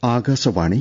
ആകാശവാണി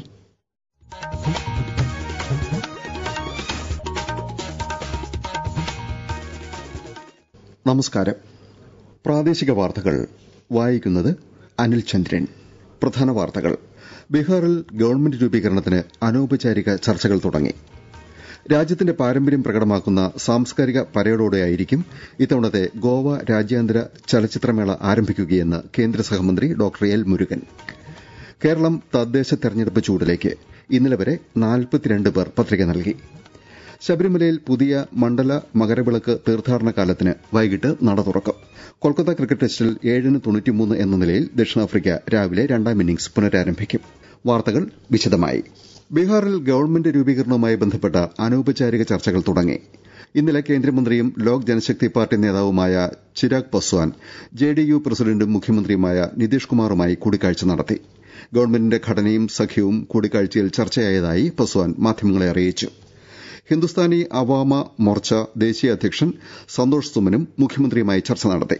നമസ്കാരം പ്രാദേശിക വാർത്തകൾ വായിക്കുന്നത് അനിൽ ചന്ദ്രൻ പ്രധാന വാർത്തകൾ ബീഹാറിൽ ഗവൺമെന്റ് രൂപീകരണത്തിന് അനൌപചാരിക ചർച്ചകൾ തുടങ്ങി രാജ്യത്തിന്റെ പാരമ്പര്യം പ്രകടമാക്കുന്ന സാംസ്കാരിക പരേഡോടെയായിരിക്കും ഇത്തവണത്തെ ഗോവ രാജ്യാന്തര ചലച്ചിത്രമേള ആരംഭിക്കുകയെന്ന് കേന്ദ്ര സഹമന്ത്രി ഡോക്ടർ എൽ മുരുകൻ കേരളം തദ്ദേശ തെരഞ്ഞെടുപ്പ് ചൂടിലേക്ക് ഇന്നലെ വരെ നാൽപ്പത്തിരണ്ട് പേർ പത്രിക നൽകി ശബരിമലയിൽ പുതിയ മണ്ഡല മകരവിളക്ക് തീർത്ഥാടന കാലത്തിന് വൈകിട്ട് നട തുറക്കും കൊൽക്കത്ത ക്രിക്കറ്റ് ടെസ്റ്റിൽ ഏഴിന് തൊണ്ണൂറ്റിമൂന്ന് എന്ന നിലയിൽ ദക്ഷിണാഫ്രിക്ക രാവിലെ രണ്ടാം ഇന്നിംഗ്സ് പുനരാരംഭിക്കും വാർത്തകൾ വിശദമായി ബീഹാറിൽ ഗവൺമെന്റ് രൂപീകരണവുമായി ബന്ധപ്പെട്ട അനൌപചാരിക ചർച്ചകൾ തുടങ്ങി ഇന്നലെ കേന്ദ്രമന്ത്രിയും ലോക് ജനശക്തി പാർട്ടി നേതാവുമായ ചിരാഗ് പസ്വാൻ ജെഡിയു പ്രസിഡന്റും മുഖ്യമന്ത്രിയുമായ നിതീഷ് കുമാറുമായി കൂടിക്കാഴ്ച നടത്തി ഗവൺമെന്റിന്റെ ഘടനയും സഖ്യവും കൂടിക്കാഴ്ചയിൽ ചർച്ചയായതായി പസ്വാൻ മാധ്യമങ്ങളെ അറിയിച്ചു ഹിന്ദുസ്ഥാനി അവാമ മോർച്ച ദേശീയ അധ്യക്ഷൻ സന്തോഷ് സുമനും മുഖ്യമന്ത്രിയുമായി ചർച്ച നടത്തി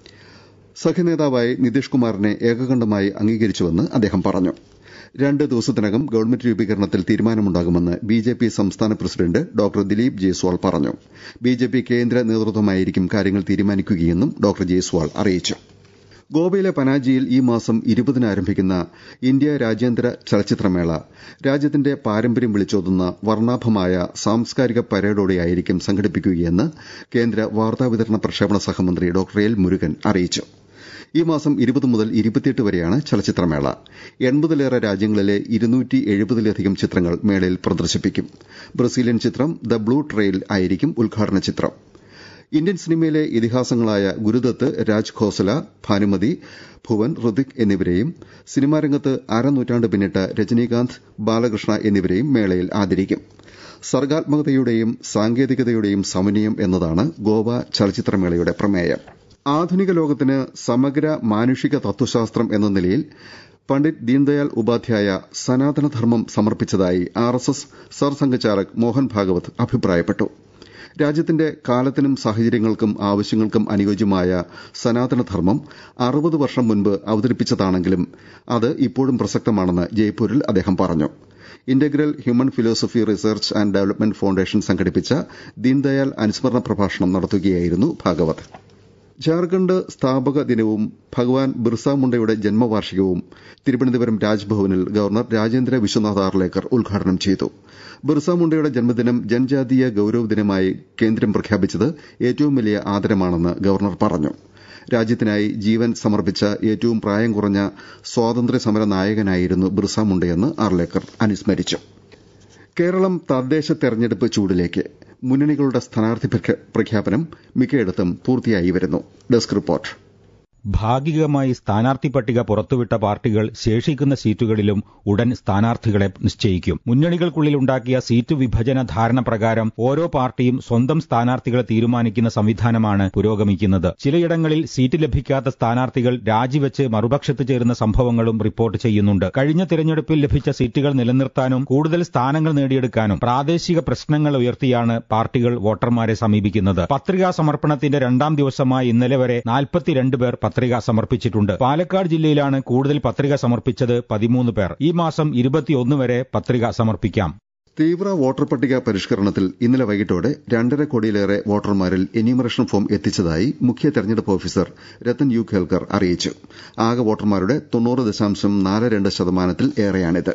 സഖ്യനേതാവായി നിതീഷ് കുമാറിനെ ഏകകണ്ഠമായി അംഗീകരിച്ചുവെന്ന് അദ്ദേഹം പറഞ്ഞു രണ്ട് ദിവസത്തിനകം ഗവൺമെന്റ് രൂപീകരണത്തിൽ തീരുമാനമുണ്ടാകുമെന്ന് ബിജെപി സംസ്ഥാന പ്രസിഡന്റ് ഡോക്ടർ ദിലീപ് ജയ്സ്വാൾ പറഞ്ഞു ബിജെപി കേന്ദ്ര നേതൃത്വമായിരിക്കും കാര്യങ്ങൾ തീരുമാനിക്കുകയെന്നും ഡോക്ടർ ജയ്സ്വാൾ അറിയിച്ചു ഗോവയിലെ പനാജിയിൽ ഈ മാസം ഇരുപതിന് ആരംഭിക്കുന്ന ഇന്ത്യ രാജ്യാന്തര ചലച്ചിത്രമേള രാജ്യത്തിന്റെ പാരമ്പര്യം വിളിച്ചോതുന്ന വർണ്ണാഭമായ സാംസ്കാരിക പരേഡോടെയായിരിക്കും സംഘടിപ്പിക്കുകയെന്ന് കേന്ദ്ര വാർത്താവിതരണ പ്രക്ഷേപണ സഹമന്ത്രി ഡോക്ടർ എൽ മുരുകൻ അറിയിച്ചു ഈ മാസം ഇരുപത് മുതൽ ഇരുപത്തിയെട്ട് വരെയാണ് ചലച്ചിത്രമേള എൺപതിലേറെ രാജ്യങ്ങളിലെ ഇരുന്നൂറ്റി എഴുപതിലധികം ചിത്രങ്ങൾ മേളയിൽ പ്രദർശിപ്പിക്കും ബ്രസീലിയൻ ചിത്രം ദ ബ്ലൂ ട്രെയിൽ ആയിരിക്കും ഉദ്ഘാടന ചിത്രം ഇന്ത്യൻ സിനിമയിലെ ഇതിഹാസങ്ങളായ ഗുരുദത്ത് രാജ് ഖോസല ഭാനുമതി ഭുവൻ ഋതിക് എന്നിവരെയും സിനിമാ രംഗത്ത് അരനൂറ്റാണ്ട് പിന്നിട്ട രജനീകാന്ത് ബാലകൃഷ്ണ എന്നിവരെയും മേളയിൽ ആദരിക്കും സർഗാത്മകതയുടെയും സാങ്കേതികതയുടെയും സമന്വയം എന്നതാണ് ഗോവ ചലച്ചിത്രമേളയുടെ പ്രമേയം ആധുനിക ലോകത്തിന് സമഗ്ര മാനുഷിക തത്വശാസ്ത്രം എന്ന നിലയിൽ പണ്ഡിറ്റ് ദീൻദയാൽ ഉപാധ്യായ സനാതനധർമ്മം സമർപ്പിച്ചതായി ആർഎസ്എസ് സർസംഘചാലക് മോഹൻ ഭാഗവത് അഭിപ്രായപ്പെട്ടു രാജ്യത്തിന്റെ കാലത്തിനും സാഹചര്യങ്ങൾക്കും ആവശ്യങ്ങൾക്കും അനുയോജ്യമായ സനാതനധർമ്മം അറുപത് വർഷം മുൻപ് അവതരിപ്പിച്ചതാണെങ്കിലും അത് ഇപ്പോഴും പ്രസക്തമാണെന്ന് ജയ്പൂരിൽ അദ്ദേഹം പറഞ്ഞു integral human philosophy research and development foundation സംഘടിപ്പിച്ച ദീൻദയാൽ അനുസ്മരണ പ്രഭാഷണം നടത്തുകയായിരുന്നു ഭാഗവത് ജാർഖണ്ഡ് സ്ഥാപക ദിനവും ഭഗവാൻ ബിർസ മുണ്ടയുടെ ജന്മവാർഷികവും തിരുവനന്തപുരം രാജ്ഭവനിൽ ഗവർണർ രാജേന്ദ്ര വിശ്വനാഥ് ആർലേക്കർ ഉദ്ഘാടനം ചെയ്തു ബിർസ മുണ്ടയുടെ ജന്മദിനം ജനജാതീയ ഗൌരവ ദിനമായി കേന്ദ്രം പ്രഖ്യാപിച്ചത് ഏറ്റവും വലിയ ആദരമാണെന്ന് ഗവർണർ പറഞ്ഞു രാജ്യത്തിനായി ജീവൻ സമർപ്പിച്ച ഏറ്റവും പ്രായം കുറഞ്ഞ സ്വാതന്ത്ര്യ സമര നായകനായിരുന്നു ബിർസ മുണ്ടയെന്ന് ആർലേക്കർ അനുസ്മരിച്ചു കേരളം തദ്ദേശ തെരഞ്ഞെടുപ്പ് ചൂടിലേക്ക് മുന്നണികളുടെ സ്ഥാനാർത്ഥി പ്രഖ്യാപനം മിക്കയിടത്തും പൂർത്തിയായി വരുന്നു ഡെസ്ക് റിപ്പോർട്ട് ഭാഗികമായി സ്ഥാനാർത്ഥി പട്ടിക പുറത്തുവിട്ട പാർട്ടികൾ ശേഷിക്കുന്ന സീറ്റുകളിലും ഉടൻ സ്ഥാനാർത്ഥികളെ നിശ്ചയിക്കും മുന്നണികൾക്കുള്ളിൽ ഉണ്ടാക്കിയ സീറ്റ് വിഭജന ധാരണ പ്രകാരം ഓരോ പാർട്ടിയും സ്വന്തം സ്ഥാനാർത്ഥികളെ തീരുമാനിക്കുന്ന സംവിധാനമാണ് പുരോഗമിക്കുന്നത് ചിലയിടങ്ങളിൽ സീറ്റ് ലഭിക്കാത്ത സ്ഥാനാർത്ഥികൾ രാജിവെച്ച് മറുപക്ഷത്ത് ചേരുന്ന സംഭവങ്ങളും റിപ്പോർട്ട് ചെയ്യുന്നുണ്ട് കഴിഞ്ഞ തിരഞ്ഞെടുപ്പിൽ ലഭിച്ച സീറ്റുകൾ നിലനിർത്താനും കൂടുതൽ സ്ഥാനങ്ങൾ നേടിയെടുക്കാനും പ്രാദേശിക പ്രശ്നങ്ങൾ ഉയർത്തിയാണ് പാർട്ടികൾ വോട്ടർമാരെ സമീപിക്കുന്നത് പത്രികാ സമർപ്പണത്തിന്റെ രണ്ടാം ദിവസമായ ഇന്നലെ വരെ നാൽപ്പത്തിരണ്ട് പേർ പത്രിക സമർപ്പിച്ചിട്ടുണ്ട് പാലക്കാട് ജില്ലയിലാണ് കൂടുതൽ പത്രിക സമർപ്പിച്ചത് പതിമൂന്ന് പേർ ഈ മാസം ഇരുപത്തിയൊന്ന് വരെ പത്രിക സമർപ്പിക്കാം തീവ്ര വോട്ടർ പട്ടിക പരിഷ്കരണത്തിൽ ഇന്നലെ വൈകിട്ടോടെ രണ്ടര കോടിയിലേറെ വോട്ടർമാരിൽ എന്യൂമറേഷൻ ഫോം എത്തിച്ചതായി മുഖ്യ തെരഞ്ഞെടുപ്പ് ഓഫീസർ രത്തൻ യു ഖേൽക്കർ അറിയിച്ചു ആകെ വോട്ടർമാരുടെ തൊണ്ണൂറ് ദശാംശം നാല് രണ്ട് ശതമാനത്തിൽ ഏറെയാണിത്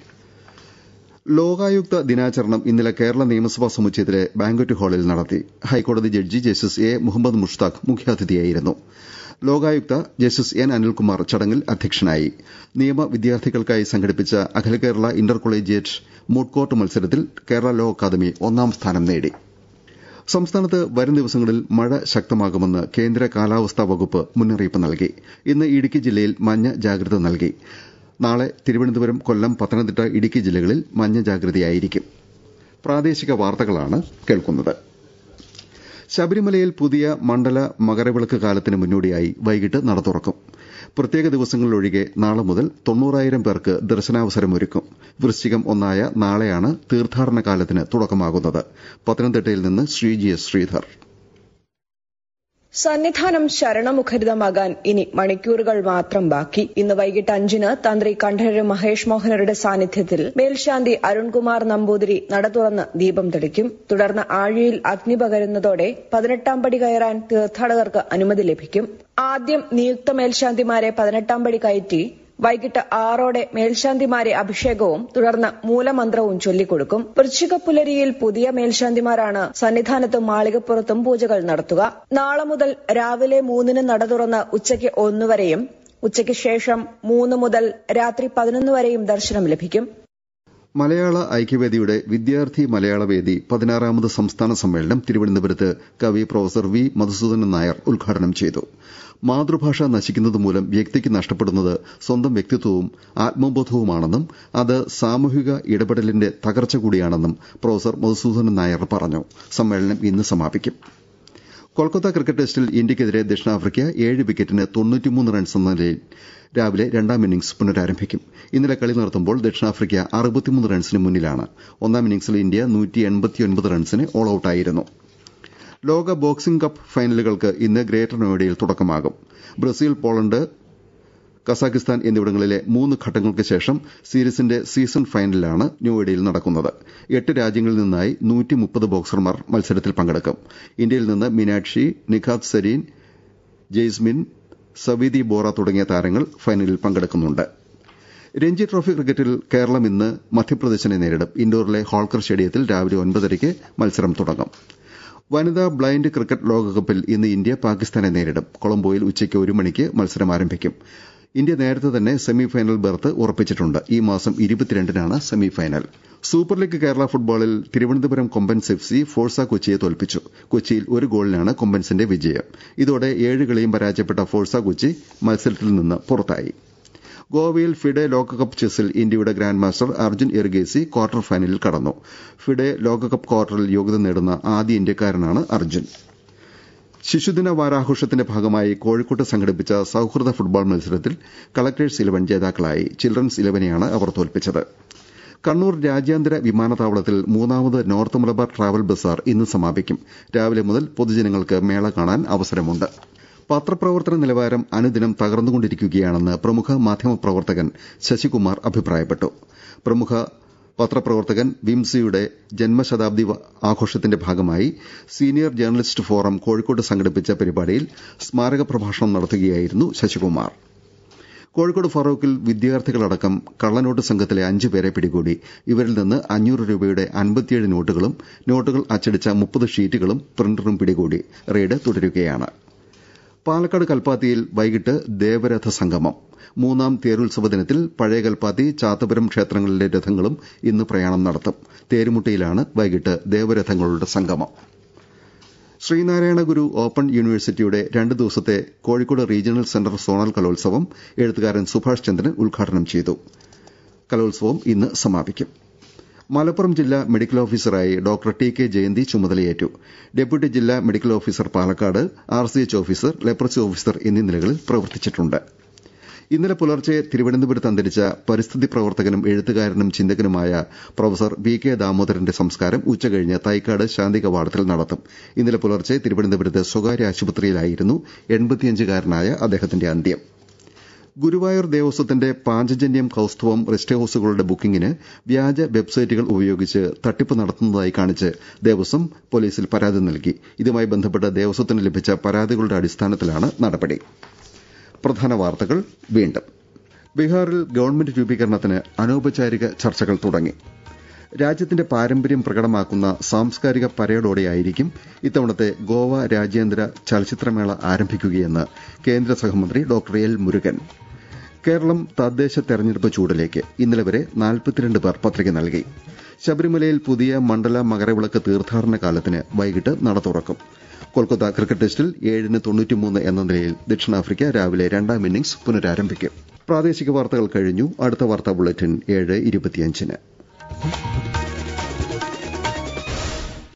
ലോകായുക്ത ദിനാചരണം ഇന്നലെ കേരള നിയമസഭാ സമുച്ചയത്തിലെ ബാങ്ക്വറ്റ് ഹാളിൽ നടത്തി ഹൈക്കോടതി judge justice A Muhammad Mushtaq മുഖ്യാതിഥിയായിരുന്നു ലോകായുക്ത ജസ്റ്റിസ് എൻ അനിൽകുമാർ ചടങ്ങിൽ അധ്യക്ഷനായി നിയമ വിദ്യാർത്ഥികൾക്കായി സംഘടിപ്പിച്ച അഖില കേരള ഇന്റർ കൊളീജിയറ്റ് മൂട്ട്കോർട്ട് മത്സരത്തിൽ കേരള ലോ അക്കാദമി ഒന്നാം സ്ഥാനം നേടി സംസ്ഥാനത്ത് വരും ദിവസങ്ങളിൽ മഴ ശക്തമാകുമെന്ന് കേന്ദ്ര കാലാവസ്ഥാ വകുപ്പ് മുന്നറിയിപ്പ് നൽകി ഇന്ന് ഇടുക്കി ജില്ലയിൽ മഞ്ഞ ജാഗ്രത നൽകി നാളെ തിരുവനന്തപുരം കൊല്ലം പത്തനംതിട്ട ഇടുക്കി ജില്ലകളിൽ മഞ്ഞ ജാഗ്രതയായിരിക്കും പ്രാദേശിക വാർത്തകളാണ് കേൾക്കുന്നത് ശബരിമലയിൽ പുതിയ മണ്ഡല മകരവിളക്ക് കാലത്തിന് മുന്നോടിയായി വൈകിട്ട് നട തുറക്കും പ്രത്യേക ദിവസങ്ങളിലൊഴികെ നാളെ മുതൽ തൊണ്ണൂറായിരം പേർക്ക് ദർശനാവസരമൊരുക്കും വൃശ്ചികം ഒന്നായ നാളെയാണ് തീർത്ഥാടന കാലത്തിന് തുടക്കമാകുന്നത് പത്തനംതിട്ടയിൽ നിന്ന് ശ്രീജി എസ് ശ്രീധർ സന്നിധാനം ശരണമുഖരിതമാകാൻ ഇനി മണിക്കൂറുകൾ മാത്രം ബാക്കി ഇന്ന് വൈകിട്ട് അഞ്ചിന് തന്ത്രി കണ്ഠരര് മഹേഷ് മോഹനരുടെ സാന്നിധ്യത്തിൽ മേൽശാന്തി അരുൺകുമാർ നമ്പൂതിരി നട തുറന്ന് ദീപം തെളിക്കും തുടർന്ന് ആഴിയിൽ അഗ്നി പകരുന്നതോടെ പതിനെട്ടാം പടി കയറാൻ തീർത്ഥാടകർക്ക് അനുമതി ലഭിക്കും ആദ്യം നിയുക്ത മേൽശാന്തിമാരെ പതിനെട്ടാം പടി കയറ്റി വൈകിട്ട് ആറോടെ മേൽശാന്തിമാരെ അഭിഷേകവും തുടർന്ന് മൂലമന്ത്രവും ചൊല്ലിക്കൊടുക്കും വൃശ്ചിക പുലരിയിൽ പുതിയ മേൽശാന്തിമാരാണ് സന്നിധാനത്തും മാളികപ്പുറത്തും പൂജകൾ നടത്തുക നാളെ മുതൽ രാവിലെ മൂന്നിന് നട തുറന്ന് ഉച്ചയ്ക്ക് ഒന്നുവരെയും ഉച്ചയ്ക്ക് ശേഷം മൂന്ന് മുതൽ രാത്രി പതിനൊന്ന് വരെയും ദർശനം ലഭിക്കും മലയാള ഐക്യവേദിയുടെ വിദ്യാർത്ഥി മലയാളവേദി പതിനാറാമത് സംസ്ഥാന സമ്മേളനം തിരുവനന്തപുരത്ത് കവി പ്രൊഫസർ വി മധുസൂദനൻ നായർ ഉദ്ഘാടനം ചെയ്തു മാതൃഭാഷ നശിക്കുന്നത് മൂലം വ്യക്തിക്ക് നഷ്ടപ്പെടുന്നത് സ്വന്തം വ്യക്തിത്വവും ആത്മബോധവുമാണെന്നും അത് സാമൂഹിക ഇടപെടലിന്റെ തകർച്ച കൂടിയാണെന്നും പ്രൊഫസർ മധുസൂദനൻ നായർ പറഞ്ഞു സമ്മേളനം ഇന്ന് സമാപിക്കും കൊൽക്കത്ത ക്രിക്കറ്റ് ടെസ്റ്റിൽ ഇന്ത്യക്കെതിരെ ദക്ഷിണാഫ്രിക്ക ഏഴ് വിക്കറ്റിന് തൊണ്ണൂറ്റിമൂന്ന് റൺസ് എന്ന നിലയിൽ രാവിലെ രണ്ടാം ഇന്നിംഗ്സ് പുനരാരംഭിക്കും ഇന്നലെ കളി നടത്തുമ്പോൾ ദക്ഷിണാഫ്രിക്ക അറുപത്തിമൂന്ന് റൺസിന് മുന്നിലാണ് ഒന്നാം ഇന്നിംഗ്സിൽ ഇന്ത്യ നൂറ്റി എൺപത്തിയൊൻപത് റൺസിന് ഓൾ ഔട്ടായിരുന്നു ലോക ബോക്സിംഗ് കപ്പ് ഫൈനലുകൾക്ക് ഇന്ന് ഗ്രേറ്റർ നോയിഡയിൽ തുടക്കമാകും ബ്രസീൽ പോളണ്ട് കസാഖിസ്ഥാൻ എന്നിവിടങ്ങളിലെ മൂന്ന് ഘട്ടങ്ങൾക്ക് ശേഷം സീരീസിന്റെ സീസൺ ഫൈനലാണ് നോയിഡയിൽ നടക്കുന്നത് എട്ട് രാജ്യങ്ങളിൽ നിന്നായി നൂറ്റി മുപ്പത് ബോക്സർമാർ മത്സരത്തിൽ പങ്കെടുക്കും ഇന്ത്യയിൽ നിന്ന് മീനാക്ഷി നിഖാത് സരീൻ ജെയ്സ്മിൻ സവീതി ബോറ തുടങ്ങിയ താരങ്ങൾ ഫൈനലിൽ പങ്കെടുക്കുന്നുണ്ട് രഞ്ജി ട്രോഫി ക്രിക്കറ്റിൽ കേരളം ഇന്ന് മധ്യപ്രദേശിനെ നേരിടും ഇൻഡോറിലെ ഹോൾക്കർ സ്റ്റേഡിയത്തിൽ രാവിലെ ഒൻപതരയ്ക്ക് മത്സരം തുടങ്ങും വനിതാ ബ്ലൈൻഡ് ക്രിക്കറ്റ് ലോകകപ്പിൽ ഇന്ന് ഇന്ത്യ പാകിസ്ഥാനെ നേരിടും കൊളംബോയിൽ ഉച്ചയ്ക്ക് ഒരു മണിക്ക് മത്സരം ആരംഭിക്കും ഇന്ത്യ നേരത്തെ തന്നെ സെമിഫൈനൽ ബർത്ത് ഉറപ്പിച്ചിട്ടുണ്ട് ഈ മാസം ഇരുപത്തിരണ്ടിനാണ് സെമിഫൈനൽ സൂപ്പർ ലീഗ് കേരള ഫുട്ബോളിൽ Thiruvananthapuram Kombans F C force കൊച്ചിയെ തോൽപ്പിച്ചു കൊച്ചിയിൽ ഒരു ഗോളിനാണ് കൊമ്പൻസിന്റെ വിജയം ഇതോടെ ഏഴ് കളിയും പരാജയപ്പെട്ട ഫോഴ്സ കൊച്ചി മത്സരത്തിൽ നിന്ന് പുറത്തായി ഗോവയിൽ ഫിഡെ ലോകകപ്പ് ചെസ്സിൽ ഇന്ത്യയുടെ grand master Arjun Erigaisi quarter ഫൈനലിൽ കടന്നു ഫിഡെ ലോകകപ്പ് ക്വാർട്ടറിൽ യോഗ്യത നേടുന്ന ആദ്യ ഇന്ത്യക്കാരനാണ് അർജുൻ ശിശുദിന വാരാഘോഷത്തിന്റെ ഭാഗമായി കോഴിക്കോട്ട് സംഘടിപ്പിച്ച സൌഹൃദ ഫുട്ബോൾ മത്സരത്തിൽ കളക്ടേഴ്സ് ഇലവൻ ജേതാക്കളായി ചിൽഡ്രൻസ് ഇലവനെയാണ് അവർ തോൽപ്പിച്ചത് കണ്ണൂർ രാജ്യാന്തര വിമാനത്താവളത്തിൽ മൂന്നാമത് നോർത്ത് മലബാർ ട്രാവൽ ബസാർ ഇന്ന് സമാപിക്കും രാവിലെ മുതൽ പൊതുജനങ്ങൾക്ക് മേള കാണാൻ അവസരമുണ്ട് പത്രപ്രവർത്തന നിലവാരം അനുദിനം തകർന്നുകൊണ്ടിരിക്കുകയാണെന്ന് പ്രമുഖ മാധ്യമപ്രവർത്തകൻ ശശികുമാർ അഭിപ്രായപ്പെട്ടു പ്രമുഖ പത്രപ്രവർത്തകൻ വിംസിയുടെ ജന്മശതാബ്ദി ആഘോഷത്തിന്റെ ഭാഗമായി സീനിയർ ജേർണലിസ്റ്റ് ഫോറം കോഴിക്കോട് സംഘടിപ്പിച്ച പരിപാടിയിൽ സ്മാരക പ്രഭാഷണം നടത്തുകയായിരുന്നു ശശികുമാർ കോഴിക്കോട് ഫറൂഖിൽ വിദ്യാർത്ഥികളടക്കം കള്ളനോട്ട് സംഘത്തിലെ അഞ്ചു പേരെ പിടികൂടി ഇവരിൽ നിന്ന് അഞ്ഞൂറ് രൂപയുടെ അൻപത്തിയേഴ് നോട്ടുകളും നോട്ടുകൾ അച്ചടിച്ച മുപ്പത് ഷീറ്റുകളും പ്രിന്ററും പിടികൂടി റെയ്ഡ് തുടരുകയാണ് പാലക്കാട് കൽപ്പാത്തിയിൽ വൈകിട്ട് ദേവരഥ സംഗമം മൂന്നാം തേരുത്സവ ദിനത്തിൽ പഴയ കൽപ്പാത്തി ചാത്തപുരം ക്ഷേത്രങ്ങളിലെ രഥങ്ങളും ഇന്ന് പ്രയാണം നടത്തും തേരുമുട്ടിയിലാണ് വൈകിട്ട് ദേവരഥങ്ങളുടെ സംഗമം ശ്രീനാരായണ ഗുരു ഓപ്പൺ യൂണിവേഴ്സിറ്റിയുടെ രണ്ട് ദിവസത്തെ കോഴിക്കോട് റീജിയണൽ സെന്റർ സോണൽ കലോത്സവം എഴുത്തുകാരൻ സുഭാഷ് ചന്ദ്രൻ ഉദ്ഘാടനം ചെയ്തു കലോത്സവം ഇന്ന് സമാപിക്കും മലപ്പുറം ജില്ലാ മെഡിക്കൽ ഓഫീസറായി ഡോക്ടർ ടി കെ ജയന്തി ചുമതലയേറ്റു ഡെപ്യൂട്ടി ജില്ലാ medical officer Palakkad R C H officer leprosy officer എന്നീ നിലകളിൽ പ്രവർത്തിച്ചിട്ടുണ്ട് ഇന്നലെ പുലർച്ചെ തിരുവനന്തപുരത്ത് അന്തരിച്ച പരിസ്ഥിതി പ്രവർത്തകനും എഴുത്തുകാരനും ചിന്തകനുമായ പ്രൊഫസർ വി കെ ദാമോദരന്റെ സംസ്കാരം ഉച്ചകഴിഞ്ഞ് തൈക്കാട് ശാന്തി കവാടത്തിൽ നടത്തും ഇന്നലെ പുലർച്ചെ തിരുവനന്തപുരത്ത് സ്വകാര്യ ആശുപത്രിയിലായിരുന്നു എൺപത്തിയഞ്ചുകാരനായ അദ്ദേഹത്തിന്റെ അന്ത്യം ഗുരുവായൂർ ദേവസ്വത്തിന്റെ പാഞ്ചജന്യം കൌസ്തവം റെസ്റ്റ് ഹൌസുകളുടെ ബുക്കിംഗിന് വ്യാജ വെബ്സൈറ്റുകൾ ഉപയോഗിച്ച് തട്ടിപ്പ് നടത്തുന്നതായി കാണിച്ച് ദേവസ്വം പോലീസിൽ പരാതി നൽകി ഇതുമായി ബന്ധപ്പെട്ട് ദേവസ്വത്തിന് ലഭിച്ച പരാതികളുടെ അടിസ്ഥാനത്തിലാണ് നടപടി പ്രധാന വാർത്തകൾ വീണ്ടും ബീഹാറിൽ ഗവൺമെന്റ് രൂപീകരണത്തിന് അനൌപചാരിക ചർച്ചകൾ തുടങ്ങി രാജ്യത്തിന്റെ പാരമ്പര്യം പ്രകടമാക്കുന്ന സാംസ്കാരിക പരേഡോടെയായിരിക്കും ഇത്തവണത്തെ ഗോവ രാജ്യാന്തര ചലച്ചിത്രമേള ആരംഭിക്കുകയെന്ന് കേന്ദ്ര സഹമന്ത്രി ഡോക്ടർ എൽ മുരുകൻ കേരളം തദ്ദേശ തെരഞ്ഞെടുപ്പ് ചൂടിലേക്ക് ഇന്നലെ വരെ നാൽപ്പത്തിരണ്ട് പേർ പത്രിക നൽകി ശബരിമലയിൽ പുതിയ മണ്ഡല മകരവിളക്ക് തീർത്ഥാടന കാലത്തിന് വൈകിട്ട് നട തുറക്കും കൊൽക്കത്ത ക്രിക്കറ്റ് ടെസ്റ്റിൽ ഏഴിന് തൊണ്ണൂറ്റിമൂന്ന് എന്ന നിലയിൽ ദക്ഷിണാഫ്രിക്ക രാവിലെ രണ്ടാം ഇന്നിംഗ്സ് പുനരാരംഭിക്കും പ്രാദേശിക വാർത്തകൾ കഴിഞ്ഞു അടുത്ത വാർത്താ ബുള്ളറ്റിൻ ഏഴ് ഇരുപത്തിയഞ്ചിന്